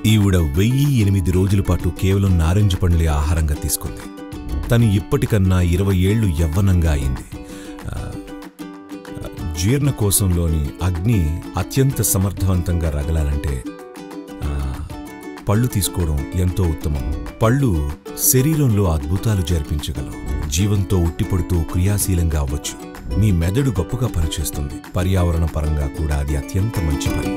ఈవిడ వెయ్యి ఎనిమిది రోజుల పాటు కేవలం నారింజ పండులే ఆహారంగా తీసుకుంది తను ఇప్పటికన్నా ఇరవై ఏళ్లు యవ్వనంగా అయింది ఆ, ఆ, జీర్ణకోశంలోని అగ్ని అత్యంత సమర్థవంతంగా రగలాలంటే ఆ, పళ్ళు తీసుకోవడం ఎంతో ఉత్తమం పళ్ళు శరీరంలో అద్భుతాలు జరిపించగలవు జీవంతో ఉట్టిపడుతూ క్రియాశీలంగా అవ్వచ్చు మీ మెదడు గొప్పగా పనిచేస్తుంది పర్యావరణ పరంగా కూడా అది అత్యంత మంచి పని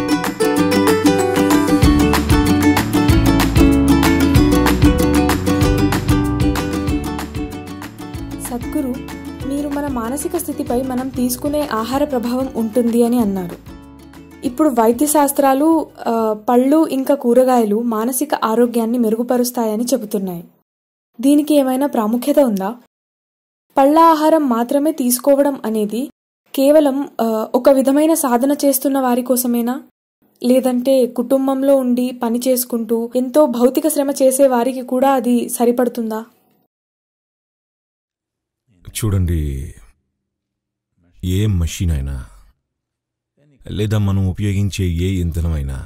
సద్గురు మీరు మన మానసిక స్థితిపై మనం తీసుకునే ఆహార ప్రభావం ఉంటుంది అని అన్నారు ఇప్పుడు వైద్య శాస్త్రాలు ఆ, పళ్ళు ఇంకా కూరగాయలు మానసిక ఆరోగ్యాన్ని మెరుగుపరుస్తాయని చెబుతున్నాయి దీనికి ఏమైనా ప్రాముఖ్యత ఉందా పళ్ళ ఆహారం మాత్రమే తీసుకోవడం అనేది కేవలం ఆ, ఒక విధమైన సాధన చేస్తున్న వారి కోసమేనా లేదంటే కుటుంబంలో ఉండి పని చేసుకుంటూ ఎంతో భౌతిక శ్రమ చేసే వారికి కూడా అది సరిపడుతుందా చూడండి ఏ మషీన్ అయినా లేదా మనం ఉపయోగించే ఏ ఇంధనమైనా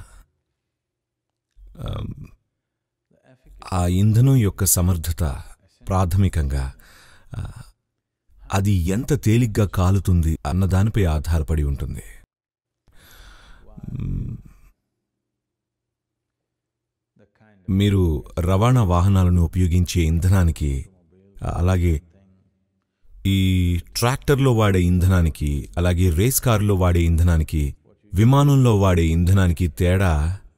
ఆమ్, ఆ ఇంధనం యొక్క సమర్థత ప్రాథమికంగా ఆ, అది ఎంత తేలిగ్గా కాలుతుంది అన్న దానిపై ఆధారపడి ఉంటుంది మ్, మీరు రవాణా వాహనాలను ఉపయోగించే ఇంధనానికి అలాగే ఈ ట్రాక్టర్లో వాడే ఇంధనానికి అలాగే రేస్ కారులో వాడే ఇంధనానికి విమానంలో వాడే ఇంధనానికి తేడా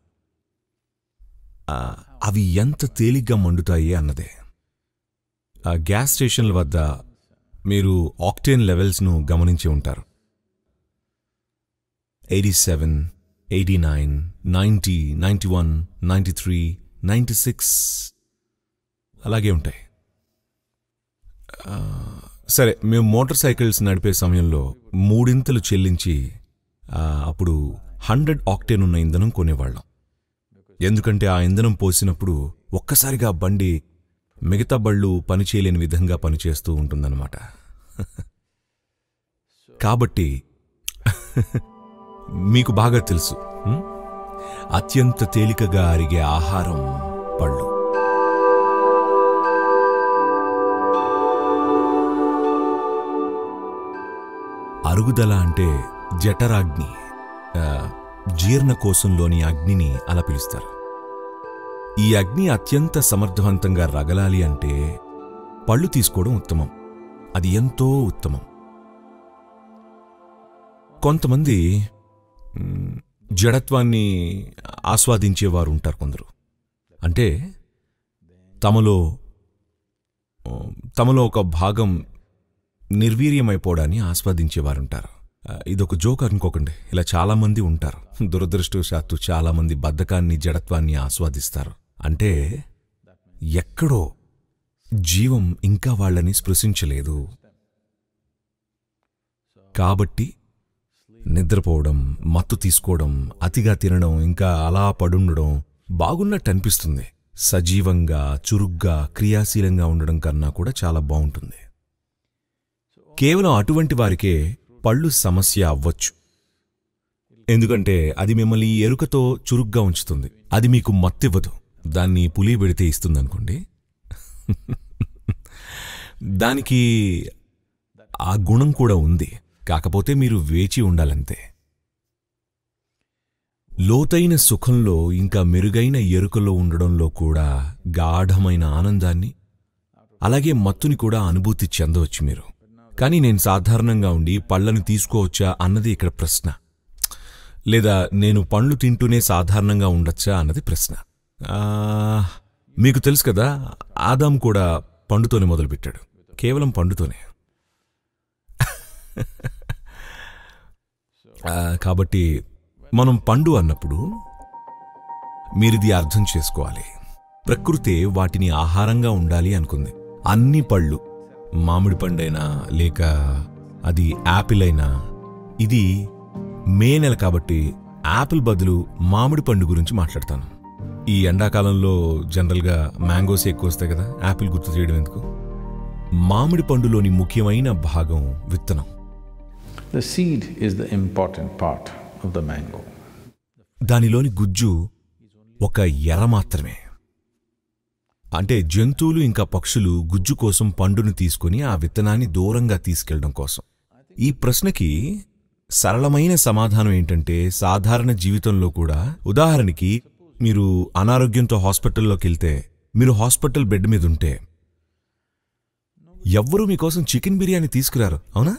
ఆ, అవి ఎంత తేలిగ్గా మండుతాయి అన్నదే ఆ గ్యాస్ స్టేషన్ల వద్ద మీరు ఆక్టేన్ లెవెల్స్ను గమనించి ఉంటారు eighty seven eighty nine ninety ninety one ninety three ninety six అలాగే ఉంటాయి ఆ, సరే మేము మోటార్ సైకిల్స్ నడిపే సమయంలో మూడింతలు చెల్లించి ఆ, అప్పుడు హండ్రెడ్ ఆక్టేన్ ఉన్న ఇంధనం కొనేవాళ్ళం ఎందుకంటే ఆ ఇంధనం పోసినప్పుడు ఒక్కసారిగా బండి మిగతా బళ్ళు పనిచేయలేని విధంగా పనిచేస్తూ ఉంటుందన్నమాట కాబట్టి మీకు బాగా తెలుసు ఉం? అత్యంత తేలికగా అరిగే ఆహారం పళ్ళు అరుగుదల అంటే జఠరాగ్ని ఆ, జీర్ణకోశంలోని అగ్నిని అలా పిలుస్తారు ఈ అగ్ని అత్యంత సమర్థవంతంగా రగలాలి అంటే పళ్ళు తీసుకోవడం ఉత్తమం అది ఎంతో ఉత్తమం కొంతమంది మ్, జడత్వాన్ని ఆస్వాదించేవారు ఉంటారు కొందరు అంటే తమలో ఆ, తమలో ఒక భాగం నిర్వీర్యమైపోవడాన్ని ఆస్వాదించేవారుంటారు ఆ, ఇదొక జోక్ అనుకోకండి ఇలా చాలామంది ఉంటారు దురదృష్టవశాత్తు చాలామంది బద్ధకాన్ని జడత్వాన్ని ఆస్వాదిస్తారు అంటే ఎక్కడో జీవం ఇంకా వాళ్ళని స్పృశించలేదు కాబట్టి నిద్రపోవడం మత్తు తీసుకోవడం అతిగా తినడం ఇంకా అలా పడుండడం బాగున్నట్టు అనిపిస్తుంది సజీవంగా చురుగ్గా క్రియాశీలంగా ఉండడం కన్నా కూడా చాలా బాగుంటుంది కేవలం అటువంటి వారికే పళ్ళు సమస్య అవ్వచ్చు ఎందుకంటే అది మిమ్మల్ని ఈ ఎరుకతో చురుగ్గా ఉంచుతుంది అది మీకు మత్తివ్వదు దాన్ని పులి పెడితే ఇస్తుందనుకోండి దానికి ఆ గుణం కూడా ఉంది కాకపోతే మీరు వేచి ఉండాలంతే లోతైన సుఖంలో ఇంకా మెరుగైన ఎరుకలో ఉండడంలో కూడా గాఢమైన ఆనందాన్ని అలాగే మత్తుని కూడా అనుభూతి చెందవచ్చు మీరు కానీ నేను సాధారణంగా ఉండి పళ్ళను తీసుకోవచ్చా అన్నది ఇక్కడ ప్రశ్న లేదా నేను పండ్లు తింటూనే సాధారణంగా ఉండొచ్చా అన్నది ప్రశ్న ఆ, మీకు తెలుసు కదా ఆదాం కూడా పండుతోనే మొదలుపెట్టాడు కేవలం పండుతోనే ఆ, కాబట్టి మనం పండు అన్నప్పుడు మీరిది అర్థం చేసుకోవాలి ప్రకృతే వాటిని ఆహారంగా ఉండాలి అనుకుంది అన్ని పళ్ళు మామిడి పండైనా లేక అది యాపిల్ అయినా ఇది మే నెల కాబట్టి యాపిల్ బదులు మామిడి పండు గురించి మాట్లాడతాను ఈ ఎండాకాలంలో జనరల్గా మ్యాంగోస్ ఎక్కువ వస్తాయి కదా యాపిల్ గుర్తు చేయడం ఎందుకు మామిడి పండులోని ముఖ్యమైన భాగం విత్తనం The seed is the important part of the mango. దానిలోని గుజ్జు ఒక ఎర మాత్రమే అంటే జంతువులు ఇంకా పక్షులు గుజ్జు కోసం పండును తీసుకుని ఆ విత్తనాన్ని దూరంగా తీసుకెళ్లడం కోసం ఈ ప్రశ్నకి సరళమైన సమాధానం ఏంటంటే సాధారణ జీవితంలో కూడా ఉదాహరణకి మీరు అనారోగ్యంతో హాస్పిటల్లోకి వెళ్తే మీరు హాస్పిటల్ బెడ్ మీద ఉంటే ఎవ్వరూ మీకోసం చికెన్ బిర్యానీ తీసుకురారు అవునా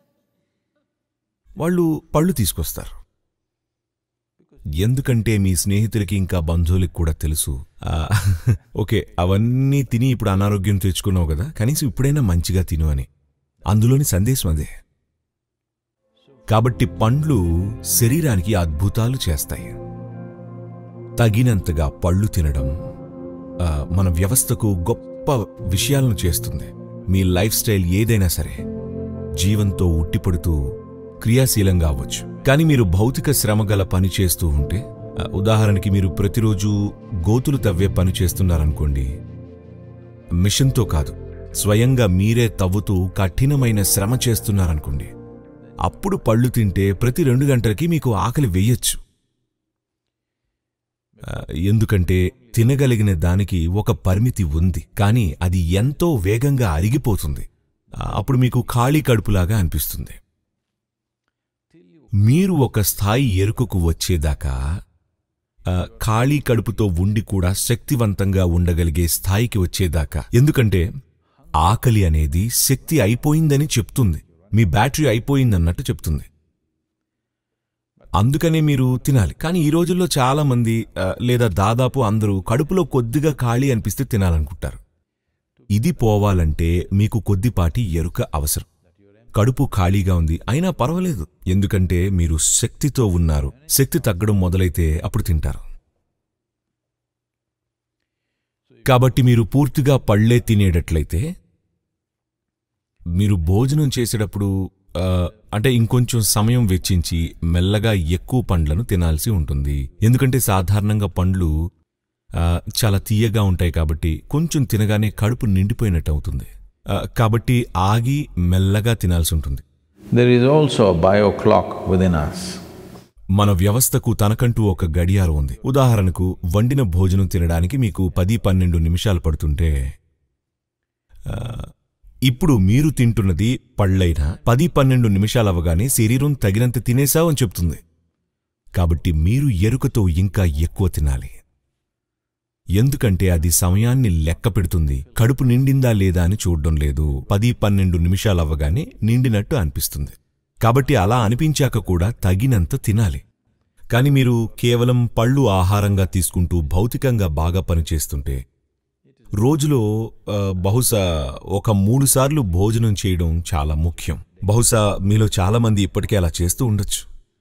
వాళ్ళు పళ్ళు తీసుకొస్తారు ఎందుకంటే మీ స్నేహితులకి ఇంకా బంధువులకి కూడా తెలుసు ఆ, ఓకే అవన్నీ తిని ఇప్పుడు అనారోగ్యం తెచ్చుకున్నావు కదా కనీసం ఇప్పుడైనా మంచిగా తిను అని అందులోని సందేశం అదే కాబట్టి పండ్లు శరీరానికి అద్భుతాలు చేస్తాయి తగినంతగా పళ్ళు తినడం ఆ, మన వ్యవస్థకు గొప్ప విషయాలను చేస్తుంది మీ లైఫ్ స్టైల్ ఏదైనా సరే జీవంతో ఉట్టిపడుతూ క్రియాశీలంగా అవ్వచ్చు కానీ మీరు భౌతిక శ్రమ గల పని చేస్తూ ఉంటే ఆ, ఉదాహరణకి మీరు ప్రతిరోజు గోతులు తవ్వే పని చేస్తున్నారనుకోండి మిషన్తో కాదు స్వయంగా మీరే తవ్వుతూ కఠినమైన శ్రమ చేస్తున్నారనుకోండి అప్పుడు పళ్ళు తింటే ప్రతి రెండు గంటలకి మీకు ఆకలి వేయొచ్చు ఆ, ఎందుకంటే తినగలిగిన దానికి ఒక పరిమితి ఉంది కానీ అది ఎంతో వేగంగా అరిగిపోతుంది ఆ, అప్పుడు మీకు ఖాళీ కడుపులాగా అనిపిస్తుంది మీరు ఒక స్థాయి ఎరుకకు వచ్చేదాకా ఆ, ఖాళీ కడుపుతో ఉండి కూడా శక్తివంతంగా ఉండగలిగే స్థాయికి వచ్చేదాకా ఎందుకంటే ఆకలి అనేది శక్తి అయిపోయిందని చెప్తుంది మీ బ్యాటరీ అయిపోయిందన్నట్టు చెప్తుంది అందుకనే మీరు తినాలి కానీ ఈ రోజుల్లో చాలా మంది ఆ, లేదా దాదాపు అందరూ కడుపులో కొద్దిగా ఖాళీ అనిపిస్తే తినాలనుకుంటారు ఇది పోవాలంటే మీకు కొద్దిపాటి ఎరుక అవసరం కడుపు ఖాళీగా ఉంది అయినా పర్వాలేదు ఎందుకంటే మీరు శక్తితో ఉన్నారు శక్తి తగ్గడం మొదలైతే అప్పుడు తింటారు కాబట్టి మీరు పూర్తిగా పళ్ళే తినేటట్లయితే మీరు భోజనం చేసేటప్పుడు ఆ, అంటే ఇంకొంచెం సమయం వెచ్చించి మెల్లగా ఎక్కువ పండ్లను తినాల్సి ఉంటుంది ఎందుకంటే సాధారణంగా పండ్లు ఆ, చాలా తీయగా ఉంటాయి కాబట్టి కొంచెం తినగానే కడుపు నిండిపోయినట్టు అవుతుంది ఆ, కాబట్టి ఆగి మెల్లగా తినాల్సి ఉంటుంది There is also a bio clock within us. మన వ్యవస్థకు తనకంటూ ఒక గడియారం ఉంది ఉదాహరణకు వండిన భోజనం తినడానికి మీకు పది పన్నెండు నిమిషాలు పడుతుంటే ఆ, ఇప్పుడు మీరు తింటున్నది పళ్ళైనా పది పన్నెండు నిమిషాలు అవగానే శరీరం తగినంత తినేశావు అని చెప్తుంది కాబట్టి మీరు ఎరుకతో ఇంకా ఎక్కువ తినాలి ఎందుకంటే అది సమయాన్ని లెక్క పెడుతుంది కడుపు నిండిందా లేదా అని చూడడం లేదు పది పన్నెండు నిమిషాలు అవ్వగానే నిండినట్టు అనిపిస్తుంది కాబట్టి అలా అనిపించాక కూడా తగినంత తినాలి కాని మీరు కేవలం పళ్ళు ఆహారంగా తీసుకుంటూ భౌతికంగా బాగా పనిచేస్తుంటే రోజులో ఆ, బహుశా ఒక మూడుసార్లు భోజనం చేయడం చాలా ముఖ్యం బహుశా మీలో చాలామంది ఇప్పటికే అలా చేస్తూ ఉండొచ్చు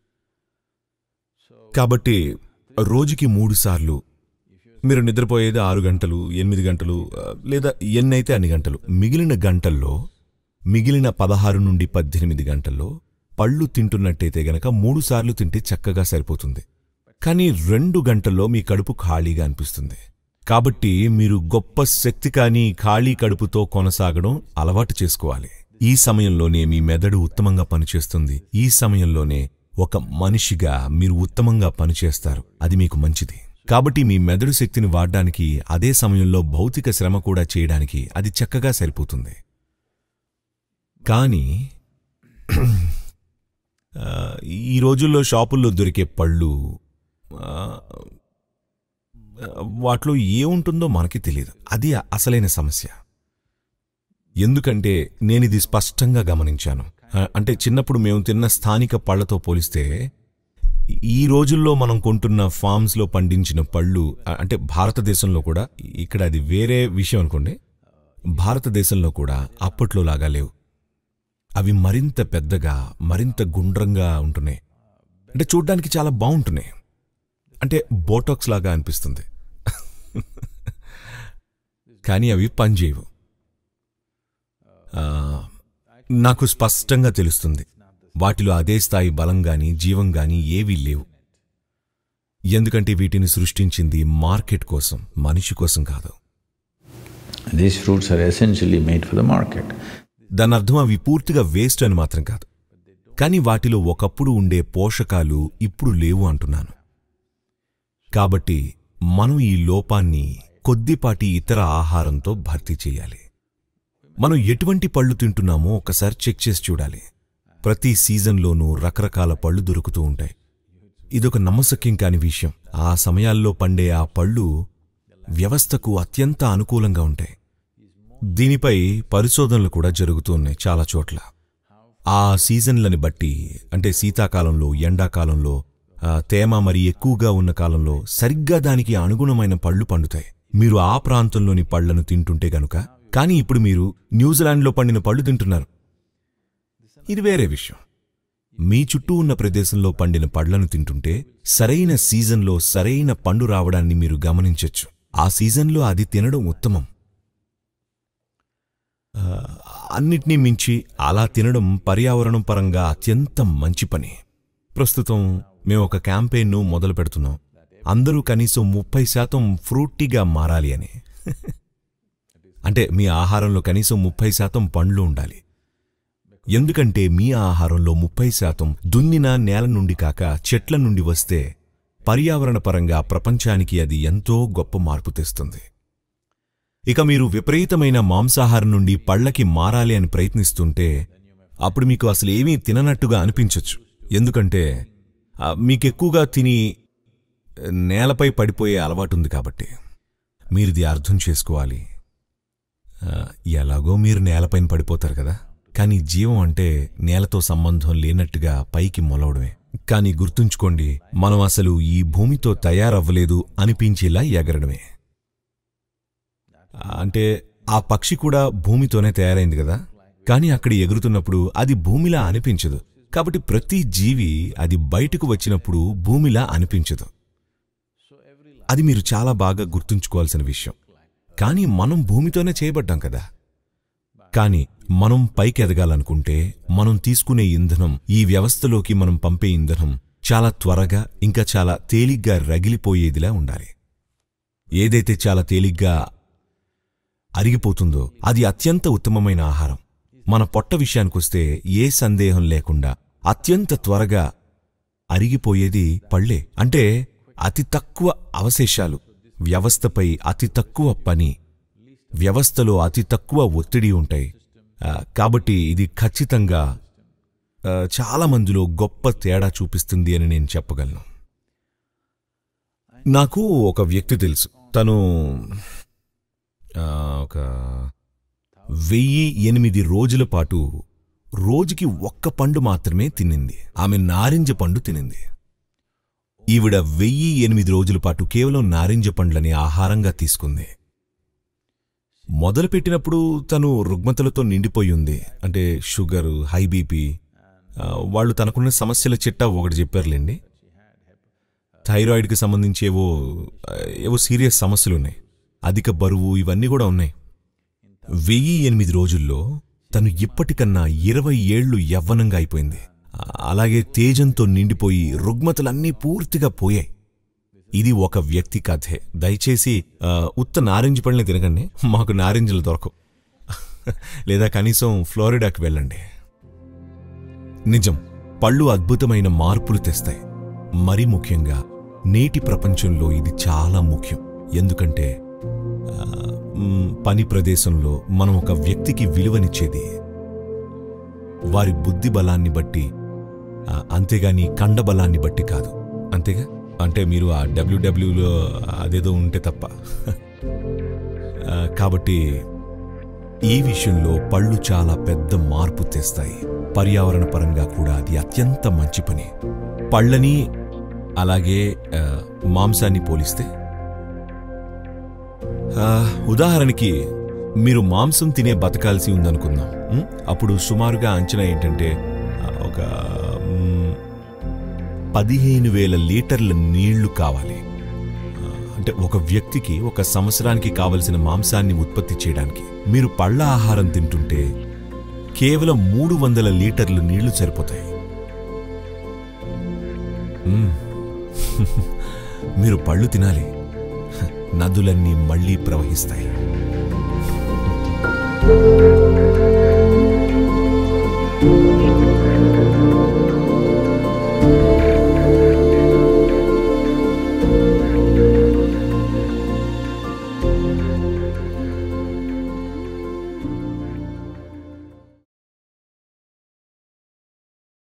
కాబట్టి రోజుకి మూడుసార్లు మీరు నిద్రపోయేది ఆరు గంటలు ఎనిమిది గంటలు ఆ, లేదా ఎన్నైతే అన్ని గంటలు మిగిలిన గంటల్లో మిగిలిన పదహారు నుండి పద్దెనిమిది గంటల్లో పళ్ళు తింటున్నట్టయితే గనక మూడుసార్లు తింటే చక్కగా సరిపోతుంది కానీ రెండు గంటల్లో మీ కడుపు ఖాళీగా అనిపిస్తుంది కాబట్టి మీరు గొప్ప శక్తి కానీ ఖాళీ కడుపుతో కొనసాగడం అలవాటు చేసుకోవాలి ఈ సమయంలోనే మీ మెదడు ఉత్తమంగా పనిచేస్తుంది ఈ సమయంలోనే ఒక మనిషిగా మీరు ఉత్తమంగా పనిచేస్తారు అది మీకు మంచిది కాబట్టి మీ మెదడు శక్తిని వాడడానికి అదే సమయంలో భౌతిక శ్రమ కూడా చేయడానికి అది చక్కగా సరిపోతుంది కానీ ఆ, ఈ రోజుల్లో షాపుల్లో దొరికే పళ్ళు ఆ, వాటిలో ఏముంటుందో మనకి తెలియదు అది అసలైన సమస్య ఎందుకంటే నేనిది స్పష్టంగా గమనించాను ఆ, అంటే చిన్నప్పుడు మేము తిన్న స్థానిక పళ్లతో పోలిస్తే ఈ రోజుల్లో మనం కొంటున్న ఫార్మ్స్లో పండించిన పళ్ళు ఆ, అంటే భారతదేశంలో కూడా ఇక్కడ అది వేరే విషయం అనుకోండి భారతదేశంలో కూడా అప్పట్లో లాగా లేవు అవి మరింత పెద్దగా మరింత గుండ్రంగా ఉంటున్నాయి అంటే చూడ్డానికి చాలా బాగుంటున్నాయి అంటే బోటాక్స్ లాగా అనిపిస్తుంది కానీ అవి పనిచేయవు ఆ, నాకు స్పష్టంగా తెలుస్తుంది వాటిలో అదే స్థాయి బలం గాని జీవం గాని ఏవీ లేవు ఎందుకంటే వీటిని సృష్టించింది మార్కెట్ కోసం మనిషి కోసం కాదు These fruits are essentially made for the market. దాని అర్థం అవి పూర్తిగా వేస్ట్ అని మాత్రం కాదు కానీ వాటిలో ఒకప్పుడు ఉండే పోషకాలు ఇప్పుడు లేవు అంటున్నాను కాబట్టి మనం ఈ లోపాన్ని కొద్దిపాటి ఇతర ఆహారంతో భర్తీ చేయాలి మనం ఎటువంటి పళ్ళు తింటున్నామో ఒకసారి చెక్ చేసి చూడాలి ప్రతి సీజన్లోనూ రకరకాల పళ్ళు దొరుకుతూ ఉంటాయి ఇదొక నమ్మశక్యం కాని విషయం ఆ సమయాల్లో పండే ఆ పళ్ళు వ్యవస్థకు అత్యంత అనుకూలంగా ఉంటాయి దీనిపై పరిశోధనలు కూడా జరుగుతూ ఉన్నాయి చాలా చోట్ల ఆ సీజన్లని బట్టి అంటే శీతాకాలంలో ఎండాకాలంలో ఆ, తేమ మరి ఎక్కువగా ఉన్న కాలంలో సరిగ్గా దానికి అనుగుణమైన పళ్ళు పండుతాయి మీరు ఆ ప్రాంతంలోని పళ్లను తింటుంటే గనుక కానీ ఇప్పుడు మీరు న్యూజిలాండ్లో పండిన పళ్ళు తింటున్నారు ఇది వేరే విషయం మీ చుట్టూ ఉన్న ప్రదేశంలో పండిన పళ్లను తింటుంటే సరైన సీజన్లో సరైన పండు రావడాన్ని మీరు గమనించొచ్చు ఆ సీజన్లో అది తినడం ఉత్తమం ఆ, అన్నిటినీ మించి అలా తినడం పర్యావరణం పరంగా అత్యంత మంచి పని ప్రస్తుతం మేము ఒక క్యాంపెయిన్ను మొదలు పెడుతున్నాం అందరూ కనీసం ముప్పై శాతం ఫ్రూటీగా మారాలి అని అంటే మీ ఆహారంలో కనీసం ముప్పై శాతం పండ్లు ఉండాలి ఎందుకంటే మీ ఆహారంలో ముప్పై శాతం దున్నిన నేల నుండి కాక చెట్ల నుండి వస్తే పర్యావరణ పరంగా ప్రపంచానికి అది ఎంతో గొప్ప మార్పు తెస్తుంది ఇక మీరు విపరీతమైన మాంసాహారం నుండి పళ్ళకి మారాలి అని ప్రయత్నిస్తుంటే అప్పుడు మీకు అసలు ఏమీ తిననట్టుగా అనిపించొచ్చు ఎందుకంటే ఆ, మీకెక్కువగా తిని నేలపై పడిపోయే అలవాటుంది కాబట్టి మీరిది అర్థం చేసుకోవాలి ఆ, ఎలాగో మీరు నేలపైన పడిపోతారు కదా కానీ జీవం అంటే నేలతో సంబంధం లేనట్టుగా పైకి మొలవడమే కానీ గుర్తుంచుకోండి మనం అసలు ఈ భూమితో తయారవ్వలేదు అనిపించేలా ఎగరడమే అంటే ఆ పక్షి కూడా భూమితోనే తయారైంది కదా కానీ అక్కడ ఎగురుతున్నప్పుడు అది భూమిలా అనిపించదు కాబట్టి ప్రతి జీవి అది బయటకు వచ్చినప్పుడు భూమిలా అనిపించదు అది మీరు చాలా బాగా గుర్తుంచుకోవాల్సిన విషయం కానీ మనం భూమితోనే చేయబడ్డాం కదా కానీ మనం పైకి ఎదగాలనుకుంటే మనం తీసుకునే ఇంధనం ఈ వ్యవస్థలోకి మనం పంపే ఇంధనం చాలా త్వరగా ఇంకా చాలా తేలిగ్గా రగిలిపోయేదిలా ఉండాలి ఏదైతే చాలా తేలిగ్గా అరిగిపోతుందో అది అత్యంత ఉత్తమమైన ఆహారం మన పొట్ట విషయానికొస్తే ఏ సందేహం లేకుండా అత్యంత త్వరగా అరిగిపోయేది పళ్ళే అంటే అతి తక్కువ అవశేషాలు వ్యవస్థపై అతి తక్కువ పని వ్యవస్థలో అతి తక్కువ ఒత్తిడి ఉంటాయి ఆ, కాబట్టి ఇది ఖచ్చితంగా ఆ, చాలా మందిలో గొప్ప తేడా చూపిస్తుంది అని నేను చెప్పగలను నాకు ఒక వ్యక్తి తెలుసు తను ఆ, ఒక వెయ్యి ఎనిమిది రోజుల పాటు రోజుకి ఒక్క పండు మాత్రమే తినింది ఆమె నారింజ పండు తినింది ఈవిడ వెయ్యి ఎనిమిది రోజుల పాటు కేవలం నారింజ పండ్లని ఆహారంగా తీసుకుంది మొదలుపెట్టినప్పుడు తను రుగ్మతలతో నిండిపోయి ఉంది అంటే షుగరు హై బీపీ ఆ, వాళ్ళు తనకున్న సమస్యల చిట్టా ఒకటి చెప్పారులేండి థైరాయిడ్కి సంబంధించి ఏవో ఆ, ఏవో సీరియస్ సమస్యలున్నాయి అధిక బరువు ఇవన్నీ కూడా ఉన్నాయి వెయ్యి ఎనిమిది రోజుల్లో తను ఇప్పటికన్నా ఇరవై ఏళ్లు యవ్వనంగా అయిపోయింది ఆ, అలాగే తేజంతో నిండిపోయి రుగ్మతలన్నీ పూర్తిగా పోయాయి ఇది ఒక వ్యక్తి కథే దయచేసి ఆ, ఉత్త నారింజ పళ్ళని తినకండి మాకు నారింజలు దొరకవు లేదా కనీసం ఫ్లోరిడాకి వెళ్ళండి నిజం పళ్ళు అద్భుతమైన మార్పులు తెస్తాయి మరి ముఖ్యంగా నేటి ప్రపంచంలో ఇది చాలా ముఖ్యం ఎందుకంటే ఆ, మ్, పని ప్రదేశంలో మనం ఒక వ్యక్తికి విలువనిచ్చేది వారి బుద్ధి బలాన్ని బట్టి ఆ, అంతేగాని కండ బలాన్ని బట్టి కాదు అంతేగా అంటే మీరు ఆ డబ్ల్యూడబ్ల్యూలో అదేదో ఉంటే తప్ప ఆ, కాబట్టి ఈ విషయంలో పళ్ళు చాలా పెద్ద మార్పు తెస్తాయి పర్యావరణ పరంగా కూడా అది అత్యంత మంచి పని పళ్ళని అలాగే ఆ, మాంసాన్ని పోలిస్తే ఆ, ఉదాహరణకి మీరు మాంసం తినే బతకాల్సి ఉందనుకుందాం ఉం? అప్పుడు సుమారుగా అంచనా ఏంటంటే ఆ, ఒక మ్, పదిహేను వేల లీటర్ల నీళ్లు కావాలి ఆ, అంటే ఒక వ్యక్తికి ఒక సంవత్సరానికి కావలసిన మాంసాన్ని ఉత్పత్తి చేయడానికి మీరు పళ్ళ ఆహారం తింటుంటే కేవలం మూడు వందల లీటర్లు నీళ్లు సరిపోతాయి మ్మ్. మీరు పళ్ళు తినాలి నదులన్నీ మళ్ళీ ప్రవహిస్తాయి